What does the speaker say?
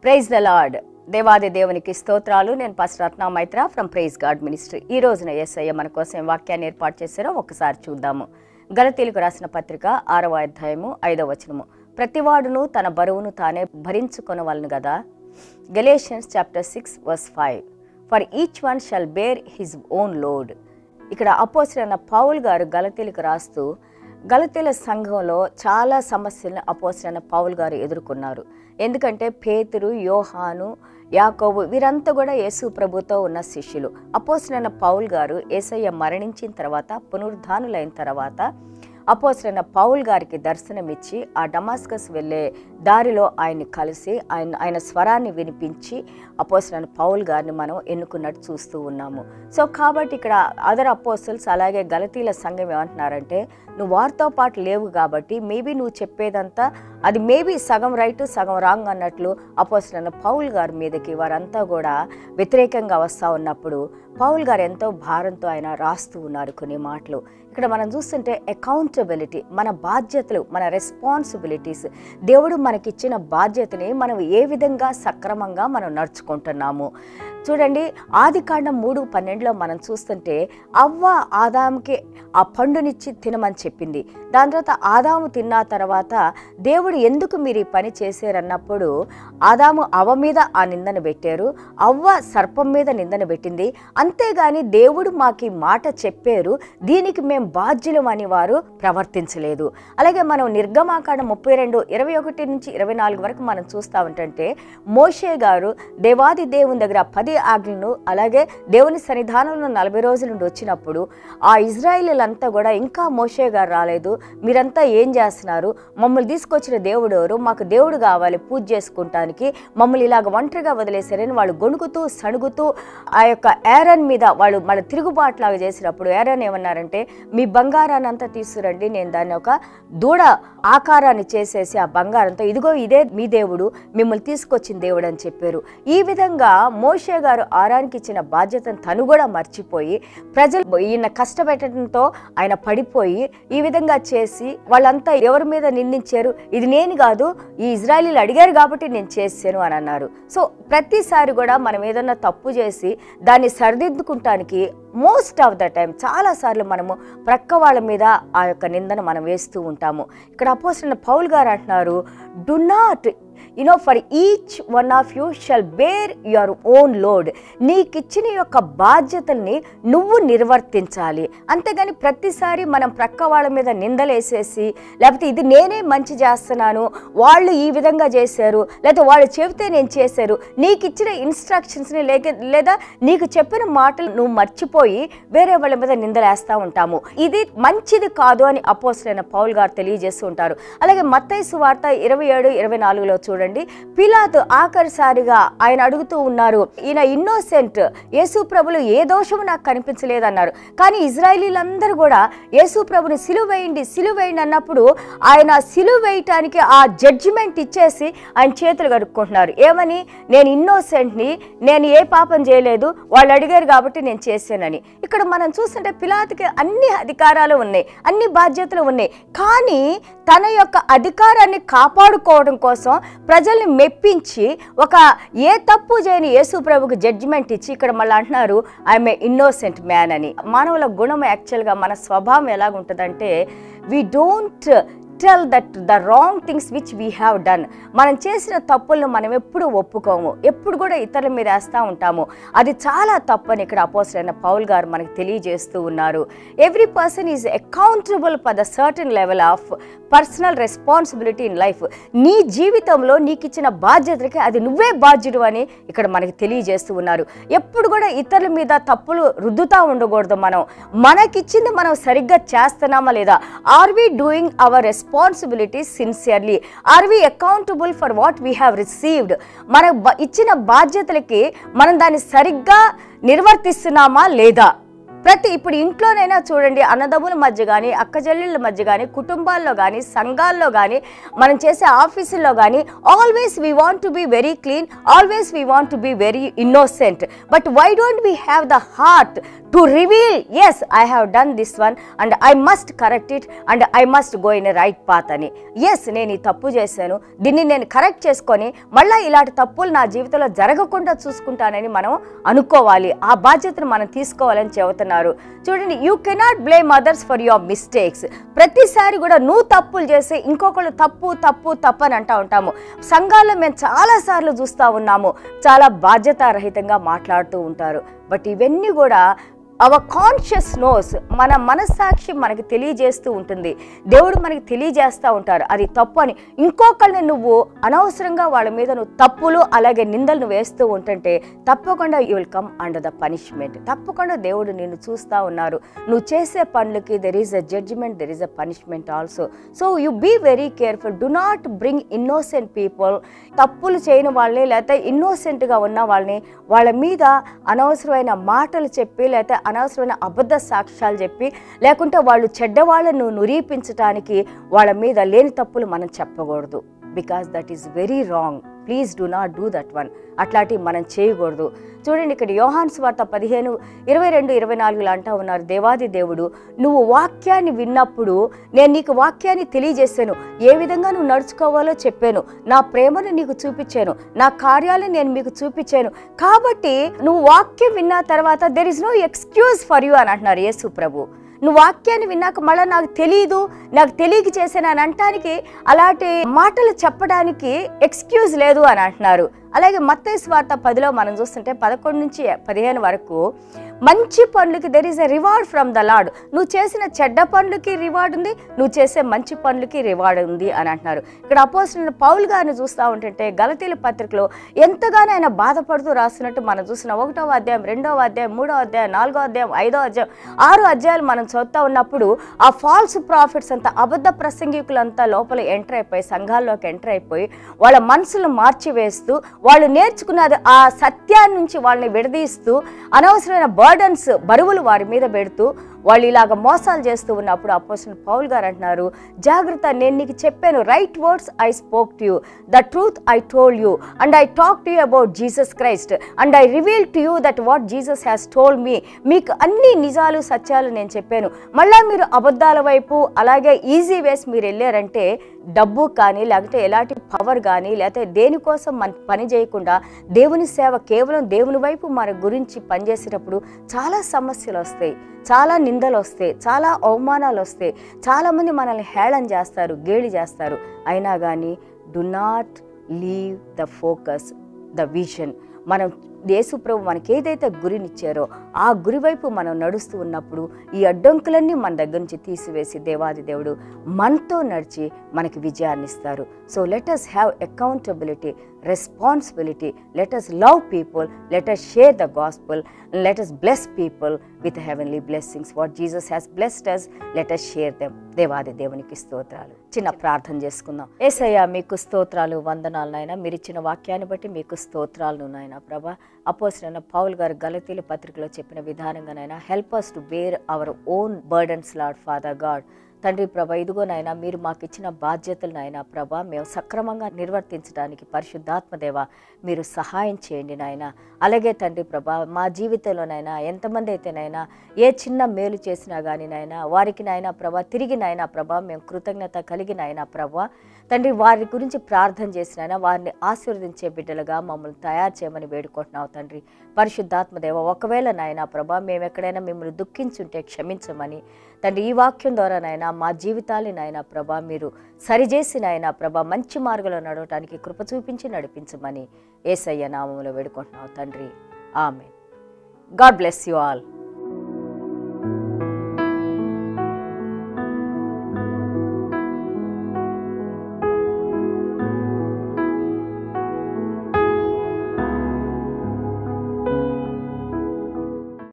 praise the lord దేవాది దేవునికి స్తోత్రాలు నేను పస్ Ratna Maitra from praise God ministry ఈ రోజున ఎస్ఐ మన కోసం ఏం వాక్యాన్ని ఏర్పాటు చేశారో ఒకసారి చూద్దాము గలతీలకు రాసిన పత్రిక ఆరవ అధ్యాయము ఐదవ వచనము ప్రతివాడును తన బరువును తానే భరించుకొనవలను కదా Galatians chapter six verse five for each one shall bear his own load ఇక్కడ అపోసరైన పౌల్ గారు గలతీలకు రాస్తూ గలతీల సంఘంలో చాలా సమస్యలను అపోసరైన పౌల్ గారు ఎదుర్కొన్నారు ఎందుకంటే పేతురు యోహాను యాకోబు వీరంతా కూడా యేసు ప్రభుతో ఉన్న శిష్యులు అపోసరైన పౌల్ గారు ఏసయ్య మరణించిన తర్వాత పునరుద్ధానులైన తర్వాత అపోసరైన పౌల్ గారికి దర్శనమిచ్చి ఆ డమాస్కస్ వెళ్ళే దారిలో ఆయన్ని కలిసి ఆయన ఆయన స్వరాన్ని వినిపించి అపోసరైన పౌల్ గారిని మనం ఎన్నుకున్నట్టు చూస్తూ ఉన్నాము సో కాబట్టి ఇక్కడ అదర్ అపోసల్స్ అలాగే గలతీల సంఘం ఏమంటున్నారంటే నువ్వు వారితో పాటు లేవు కాబట్టి మేబీ నువ్వు చెప్పేదంతా అది మేబీ సగం రైట్ సగం రాంగ్ అన్నట్లు అపోసరైన పౌల్ గారి మీదకి వారంతా కూడా వ్యతిరేకంగా వస్తూ ఉన్నప్పుడు పౌల్ గారు ఎంతో భారంతో ఆయన రాస్తూ ఉన్నారు కొన్ని మాటలు ఇక్కడ మనం చూస్తుంటే అకౌంటబిలిటీ మన బాధ్యతలు మన రెస్పాన్సిబిలిటీస్ దేవుడు మనకిచ్చిన బాధ్యతని మనం ఏ విధంగా సక్రమంగా మనం నడుచుకుంటున్నాము చూడండి ఆది కాండం మూడు పన్నెండులో మనం చూస్తుంటే అవ్వ ఆదాముకి ఆ పండునిచ్చి తినమని చెప్పింది దాని తర్వాత ఆదాము తిన్న తర్వాత దేవుడు ఎందుకు మీరు ఈ పని చేశారన్నప్పుడు ఆదాము అవ్వ మీద ఆ నిందను పెట్టారు అవ్వ సర్పం మీద నిందను పెట్టింది అంతేగాని దేవుడు మాకు ఈ మాట చెప్పారు దీనికి మేము బాధ్యులం అని వారు ప్రవర్తించలేదు అలాగే మనం నిర్గమాకాండ ముప్పై రెండు ఇరవై ఒకటి నుంచి ఇరవై నాలుగు వరకు మనం చూస్తా ఉంటుంటే మోషే గారు దేవాది దేవుని దగ్గర పది ఆజ్ఞలను అలాగే దేవుని సన్నిధానంలో నలభై రోజుల నుండి వచ్చినప్పుడు ఆ ఇజ్రాయిలీలంతా కూడా ఇంకా మోషే గారు రాలేదు మీరంతా ఏం చేస్తున్నారు మమ్మల్ని తీసుకొచ్చిన దేవుడు ఎవరు మాకు దేవుడు కావాలి పూజ చేసుకుంటానికి మమ్మల్ని ఇలాగ ఒంటరిగా వదిలేశారని వాళ్ళు గొణుకుతూ సణుగుతూ ఆ యొక్క ఏరన్ మీద వాళ్ళు మన తిరుగుబాటులాగా చేసినప్పుడు ఏరన్ ఏమన్నారంటే మీ బంగారాన్ని అంతా తీసుకురండి నేను దాన్ని ఒక దూడ ఆకారాన్ని చేసేసి ఆ బంగారంతో ఇదిగో ఇదే మీ దేవుడు మిమ్మల్ని తీసుకొచ్చిన దేవుడు అని చెప్పారు ఈ విధంగా మోషే గారు ఆరానికి ఇచ్చిన బాధ్యతను తను కూడా మర్చిపోయి ప్రజలు ఈయన కష్టపెట్టడంతో ఆయన పడిపోయి ఈ విధంగా చేసి వాళ్ళంతా ఎవరి మీద నిందించారు ఇది నేను కాదు ఈ ఇజ్రాయలీలు అడిగారు కాబట్టి నేను చేశాను అని అన్నారు సో ప్రతిసారి కూడా మనం ఏదన్నా తప్పు చేసి దాన్ని సరిదిద్దుకుంటానికి మోస్ట్ ఆఫ్ ద టైం చాలాసార్లు మనము ప్రక్క వాళ్ళ మీద ఆ యొక్క నిందను మనం వేస్తూ ఉంటాము ఇక్కడ అపోసిన పౌల్ గారు అంటున్నారు do not you know for each one of you shall bear your own load నీకు ఇచ్చిన యొక్క బాధ్యతల్ని నువ్వు నిర్వర్తించాలి అంతేగాని ప్రతిసారి మనం ప్రక్క వాళ్ళ మీద నిందలేసేసి లేకపోతే ఇది నేనే మంచి చేస్తున్నాను వాళ్ళు ఈ విధంగా చేశారు లేకపోతే వాళ్ళు చెబితే నేను చేశారు నీకు ఇచ్చిన ఇన్స్ట్రక్షన్స్ని లేక లేదా నీకు చెప్పిన మాటలు నువ్వు మర్చిపోయి వేరే వాళ్ళ మీద నిందలేస్తూ ఉంటాము ఇది మంచిది కాదు అని అపోసరైన పౌల్ గారు తెలియజేస్తూ ఉంటారు అలాగే మత్తయి సువార్త ఇరవై ఏడు ఇరవై నాలుగులో చూడండి పిలాతు ఆఖరిసారిగా ఆయన అడుగుతూ ఉన్నారు ఈయన ఇన్నోసెంట్ యేసు ప్రభులు ఏ దోషము నాకు కనిపించలేదన్నారు కానీ ఇజ్రాయిలీలందరూ కూడా యేసు ప్రభుని సిలువ వేయండి సిలువ వేయండి అన్నప్పుడు ఆయన సిలువ వేయటానికి ఆ జడ్జిమెంట్ ఇచ్చేసి ఆయన చేతులు కడుక్కుంటున్నారు ఏమని నేను ఇన్నోసెంట్ని నేను ఏ పాపం చేయలేదు వాళ్ళు అడిగారు కాబట్టి నేను చేశానని ఇక్కడ మనం చూస్తుంటే పిలాతుకి అన్ని అధికారాలు ఉన్నాయి అన్ని బాధ్యతలు ఉన్నాయి కానీ తన యొక్క అధికారాన్ని కాపాడుకోవడం కోసం ప్రజల్ని మెప్పించి ఒక ఏ తప్పు చేయని యేసు ప్రభుకి జడ్జిమెంట్ ఇచ్చి ఇక్కడ మళ్ళీ అంటున్నారు ఐఎమ్ ఏ ఇన్నోసెంట్ మ్యాన్ అని మానవుల గుణం యాక్చువల్గా మన స్వభావం ఎలాగుంటుందంటే we don't tell that the wrong things which we have done మనం చేసిన తప్పులను మనం ఎప్పుడు ఒప్పుకోము ఎప్పుడు కూడా ఇతరుల మీద వేస్తూ ఉంటాము అది చాలా తప్పని ఇక్కడ అపోసరైన పౌల్ గారు మనకి తెలియజేస్తూ ఉన్నారు every person is accountable for the certain level of personal responsibility in life నీ జీవితంలో నీకు ఇచ్చిన బాధ్యతలకి అది నువ్వే బాధ్యుడు అని ఇక్కడ మనకి తెలియజేస్తూ ఉన్నారు ఎప్పుడు కూడా ఇతరుల మీద తప్పులు రుద్దుతా ఉండకూడదు మనం మనకిచ్చింది మనం సరిగ్గా చేస్తున్నామా లేదా are we doing our responsibility sincerely are we accountable for what we have received మన బ- ఇచ్చిన బాధ్యతలకి మనం దాన్ని సరిగ్గా నిర్వర్తిస్తున్నామా లేదా ప్రతి ఇప్పుడు ఇంట్లోనైనా చూడండి అన్నదమ్ముల మధ్య కానీ అక్కజల్లుల మధ్య కానీ కుటుంబాల్లో కానీ సంఘాల్లో కానీ మనం చేసే ఆఫీసుల్లో కానీ always we want to be very clean always we want to be very innocent but why don't we have the heart to reveal yes I have done this one and I must correct it and I must go in right path అని ఎస్ నేను ఈ తప్పు చేశాను దీన్ని నేను correct చేసుకొని మళ్ళీ ఇలాంటి తప్పులు నా జీవితంలో జరగకుండా చూసుకుంటానని మనం అనుకోవాలి ఆ బాధ్యతను మనం తీసుకోవాలని చెబుతున్నారు చూడండి you cannot blame others for your mistakes ప్రతిసారి కూడా నువ్వు తప్పులు చేసి ఇంకొకళ్ళు తప్పు తప్పు తప్పు అని అంటూ ఉంటాము సంఘాల్లో మేము చాలాసార్లు చూస్తూ ఉన్నాము చాలా బాధ్యతారహితంగా మాట్లాడుతూ ఉంటారు బట్ ఇవన్నీ కూడా అవర్ కాన్షియస్ నోస్ మన మనస్సాక్షి మనకి తెలియజేస్తూ ఉంటుంది దేవుడు మనకి తెలియజేస్తూ ఉంటారు అది తప్పు అని ఇంకొకళ్ళని నువ్వు అనవసరంగా వాళ్ళ మీద నువ్వు తప్పులు అలాగే నిందలు నువ్వు వేస్తూ ఉంటుంటే తప్పకుండా you will come under the punishment తప్పకుండా దేవుడు నిన్ను చూస్తూ ఉన్నారు నువ్వు చేసే పనులకి there is a judgement there is a punishment also so you be very careful do not bring innocent people తప్పులు చేయని వాళ్ళని లేకపోతే ఇన్నోసెంట్గా ఉన్న వాళ్ళని వాళ్ళ మీద అనవసరమైన మాటలు చెప్పి లేకపోతే అనవసరమైన అబద్ధ సాక్ష్యాలు చెప్పి లేకుంటే వాళ్ళు చెడ్డవాళ్ళను నురీపించడానికి వాళ్ళ మీద లేని తప్పులు మనం చెప్పకూడదు because that is very wrong please do not do that one అట్లాంటివి మనం చేయకూడదు చూడండి ఇక్కడ యోహాన్ స్వార్త పదిహేను ఇరవై రెండు ఇరవై నాలుగులో అంటా ఉన్నారు దేవాది దేవుడు నువ్వు వాక్యాన్ని విన్నప్పుడు నేను నీకు వాక్యాన్ని తెలియజేశాను ఏ విధంగా నువ్వు నడుచుకోవాలో చెప్పాను నా ప్రేమను నీకు చూపించాను నా కార్యాలను నేను మీకు చూపించాను కాబట్టి నువ్వు వాక్యం విన్న తర్వాత there is no excuse for you అని అంటున్నారు యేసు ప్రభు నువ్వు వాక్యాన్ని విన్నాక మళ్ళీ నాకు తెలియదు నాకు తెలియక చేశాను అని అంటానికి అలాంటి మాటలు చెప్పడానికి ఎక్స్క్యూజ్ లేదు అని అంటున్నారు అలాగే మత్తయి స్వార్త పదిలో మనం చూస్తుంటే పదకొండు నుంచి పదిహేను వరకు మంచి పనులకి there is a reward from the Lord నువ్వు చేసిన చెడ్డ పనులకి రివార్డ్ ఉంది నువ్వు చేసే మంచి పనులకి రివార్డ్ ఉంది అని అంటున్నారు ఇక్కడ అపోజిట్ పౌల్ గారిని చూస్తూ ఉంటుంటే గలతీల పత్రికలో ఎంతగానో ఆయన బాధపడుతూ రాస్తున్నట్టు మనం చూసిన ఒకటవ అధ్యాయం రెండవ అధ్యాయం మూడవ అధ్యాయం నాలుగో అధ్యాయం ఐదో అధ్యాయం ఆరు అధ్యాయాలు మనం చదువుతా ఉన్నప్పుడు ఆ ఫాల్స్ ప్రాఫిట్స్ అంతా అబద్ధ ప్రసంగికులంతా లోపల ఎంటర్ అయిపోయి సంఘాల్లోకి ఎంటర్ అయిపోయి వాళ్ళ మనసులు మార్చివేస్తూ వాళ్ళు నేర్చుకున్నది ఆ సత్యాన్ని నుంచి వాళ్ళని విడదీస్తూ అనవసరమైన బర్డన్స్ బరువులు వారి మీద పెడుతూ వాళ్ళు ఇలాగ మోసాలు చేస్తూ ఉన్నప్పుడు అపోజిషన్ పౌల్ గారు అంటున్నారు జాగ్రత్త నేను నీకు చెప్పాను right words I spoke to you the truth I told you and I talk to you about Jesus Christ and I reveal to you that what Jesus has told me మీకు అన్ని నిజాలు సత్యాలు నేను చెప్పాను మళ్ళీ మీరు అబద్ధాల వైపు అలాగే ఈజీ వేస్ మీరు వెళ్ళారంటే డబ్బు కానీ లేకపోతే ఎలాంటి పవర్ కానీ లేకపోతే దేనికోసం మన పని చేయకుండా దేవుని సేవ కేవలం దేవుని వైపు మన గురించి పనిచేసేటప్పుడు చాలా సమస్యలు వస్తాయి చాలా నిందలు వస్తాయి చాలా అవమానాలు వస్తాయి చాలామంది మనల్ని హేళన చేస్తారు గేలి చేస్తారు అయినా కానీ do not leave the focus the vision మనం యేసు ప్రభు మనకి ఏదైతే గురినిచ్చారో ఆ గురి వైపు మనం నడుస్తూ ఉన్నప్పుడు ఈ అడ్డంకులన్నీ మన దగ్గర నుంచి తీసివేసి దేవాది దేవుడు మనతో నడిచి మనకి విజయాన్ని ఇస్తారు so let us have accountability responsibility let us love people let us share the gospel let us bless people with heavenly blessings what Jesus has blessed us let us share them దేవాది దేవునికి స్తోత్రాలు చిన్న ప్రార్థన చేసుకుందాం ఏసయ్య మీకు స్తోత్రాలు వందనాలు నాయన మీరు ఇచ్చిన వాక్యాన్ని బట్టి మీకు స్తోత్రాలు నాయన ప్రభా అపోసిన పౌల్ గారు గలతీల పత్రికలో చెప్పిన విధానంగానైనా help us to bear our own burdens Lord father God తండ్రి ప్రభ ఇదిగో నాయన మీరు మాకు ఇచ్చిన బాధ్యతలు నాయన ప్రభ మేము సక్రమంగా నిర్వర్తించడానికి పరిశుద్ధాత్మదేవ మీరు సహాయం చేయండి నాయన అలాగే తండ్రి ప్రభ మా జీవితంలోనైనా ఎంతమంది అయితే నాయన ఏ చిన్న మేలు చేసినా కానీ నాయన వారికి నాయన ప్రభ తిరిగి నాయన ప్రభ మేము కృతజ్ఞత కలిగి నాయన ప్రభ తండ్రి వారి గురించి ప్రార్థన చేసినైనా వారిని ఆశీర్వదించే బిడ్డలుగా మమ్మల్ని తయారు చేయమని వేడుకుంటున్నావు తండ్రి పరిశుద్ధాత్మదేవ ఒకవేళ నాయన ప్రభా మేము ఎక్కడైనా మిమ్మల్ని దుఃఖించుంటే క్షమించమని తండ్రి ఈ వాక్యం ద్వారా నాయన మా జీవితాన్ని నాయన ప్రభా మీరు సరిచేసి నాయన ప్రభా మంచి మార్గంలో నడవటానికి కృప చూపించి నడిపించమని ఏసయ్య నామంలో వేడుకుంటున్నావు తండ్రి ఆమె గాడ్ బ్లెస్ యు ఆల్